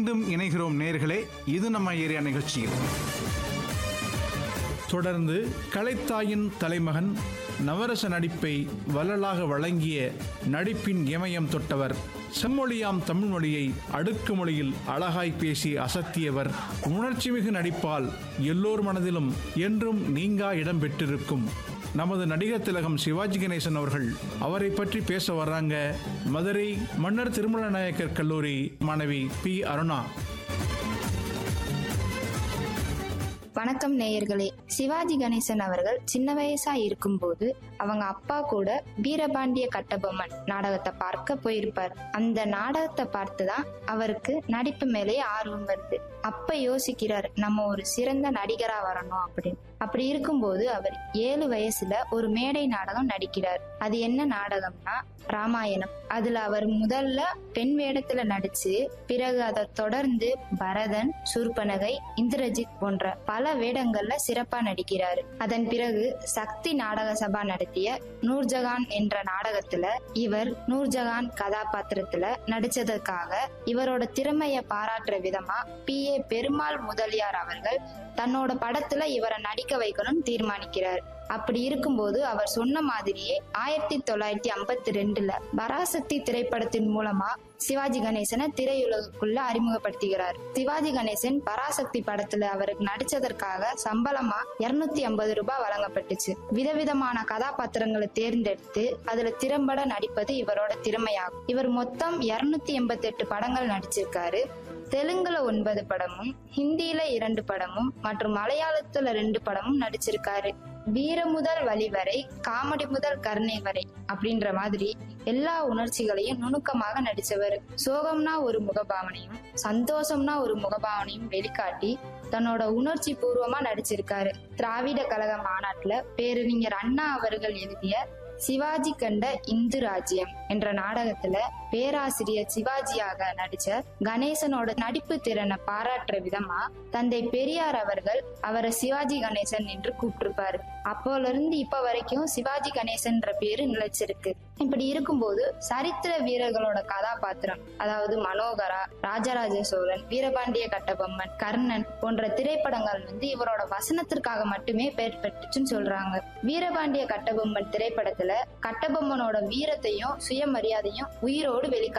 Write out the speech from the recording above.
மீண்டும் இணைகிறோம் நேர்களே இது நம்ம ஏரியா நிகழ்ச்சியில் தொடர்ந்து கலைத்தாயின் தலைமகன் நவரச நடிப்பை வள்ளலாக வழங்கிய நடிப்பின் இமயம் தொட்டவர் செம்மொழியாம் தமிழ் மொழியை அடுக்கு மொழியில் அழகாய் பேசி அசத்தியவர் உணர்ச்சிமிகு நடிப்பால் எல்லோர் மனதிலும் என்றும் நீங்கா இடம் பெற்றிருக்கும் நமது நடிகர் திலகம் சிவாஜி கணேசன் அவர்கள் அவரை பற்றி பேச வர்றாங்க மதுரை மன்னர் திருமல நாயக்கர் கல்லூரி மாணவி பி அருணா வணக்கம் நேயர்களே சிவாஜி கணேசன் அவர்கள் சின்ன வயசா இருக்கும்போது அவங்க அப்பா கூட வீரபாண்டிய கட்டபொம்மன் நாடகத்தை பார்க்க போயிருப்பார் அந்த நாடகத்தை பார்த்துதான் அவருக்கு நடிப்பு மேலே ஆர்வம் வருது அப்ப யோசிக்கிறார் நம்ம ஒரு சிறந்த நடிகரா வரணும் அப்படின்னு அப்படி இருக்கும்போது அவர் ஏழு வயசுல ஒரு மேடை நாடகம் நடிக்கிறார் அது என்ன நாடகம்னா ராமாயணம் அதுல அவர் முதல்ல பெண் வேடத்துல நடிச்சு பிறகு அதை தொடர்ந்து பரதன் சூர்பனகை இந்திரஜித் போன்ற பல வேடங்கள்ல சிறப்பா நடிக்கிறாரு அதன் பிறகு சக்தி நாடக சபா நடத்திய நூர்ஜஹான் என்ற நாடகத்துல இவர் நூர்ஜஹான் கதாபாத்திரத்துல நடிச்சதற்காக இவரோட திறமைய பாராட்டுற விதமா பி ஏ பெருமாள் முதலியார் அவர்கள் தன்னோட படத்துல இவரை நடிக்க வைக்கணும்னு தீர்மானிக்கிறார் அப்படி இருக்கும்போது அவர் சொன்ன மாதிரியே ஆயிரத்தி தொள்ளாயிரத்தி ஐம்பத்தி ரெண்டுல பராசக்தி திரைப்படத்தின் மூலமா சிவாஜி கணேசனை திரையுலகுக்குள்ள அறிமுகப்படுத்துகிறார் சிவாஜி கணேசன் பராசக்தி படத்துல அவருக்கு நடிச்சதற்காக சம்பளமா இருநூத்தி ஐம்பது ரூபாய் வழங்கப்பட்டுச்சு விதவிதமான கதாபாத்திரங்களை தேர்ந்தெடுத்து அதுல திறம்பட நடிப்பது இவரோட திறமையாகும் இவர் மொத்தம் இருநூத்தி எண்பத்தி எட்டு படங்கள் நடிச்சிருக்காரு தெலுங்குல ஒன்பது படமும் ஹிந்தியில இரண்டு படமும் மற்றும் மலையாளத்துல ரெண்டு படமும் நடிச்சிருக்காரு வீர முதல் வழி வரை காமெடி முதல் கருணை வரை அப்படின்ற மாதிரி எல்லா உணர்ச்சிகளையும் நுணுக்கமாக நடிச்சவர் சோகம்னா ஒரு முகபாவனையும் சந்தோஷம்னா ஒரு முகபாவனையும் வெளிக்காட்டி தன்னோட உணர்ச்சி பூர்வமா நடிச்சிருக்காரு திராவிட கழக மாநாட்டுல பேரறிஞர் அண்ணா அவர்கள் எழுதிய சிவாஜி கண்ட இந்து ராஜ்யம் என்ற நாடகத்துல பேராசிரியர் சிவாஜியாக நடிச்ச கணேசனோட நடிப்பு திறனை பாராட்டுற விதமா தந்தை பெரியார் அவர்கள் அவரை சிவாஜி கணேசன் என்று கூப்பிட்டிருப்பாரு அப்போல இருந்து இப்ப வரைக்கும் சிவாஜி கணேசன்ற பேரு நிலைச்சிருக்கு இப்படி இருக்கும்போது சரித்திர வீரர்களோட கதாபாத்திரம் அதாவது மனோகரா ராஜராஜ சோழன் வீரபாண்டிய கட்டபொம்மன் கர்ணன் போன்ற திரைப்படங்கள் வந்து இவரோட வசனத்திற்காக மட்டுமே பெயர் பெற்றுச்சுன்னு சொல்றாங்க வீரபாண்டிய கட்டபொம்மன் திரைப்படத்துல கட்டபொம்மனோட வீரத்தையும் சுயமரியாதையும் உயிரோடு வெளிக்காட்டு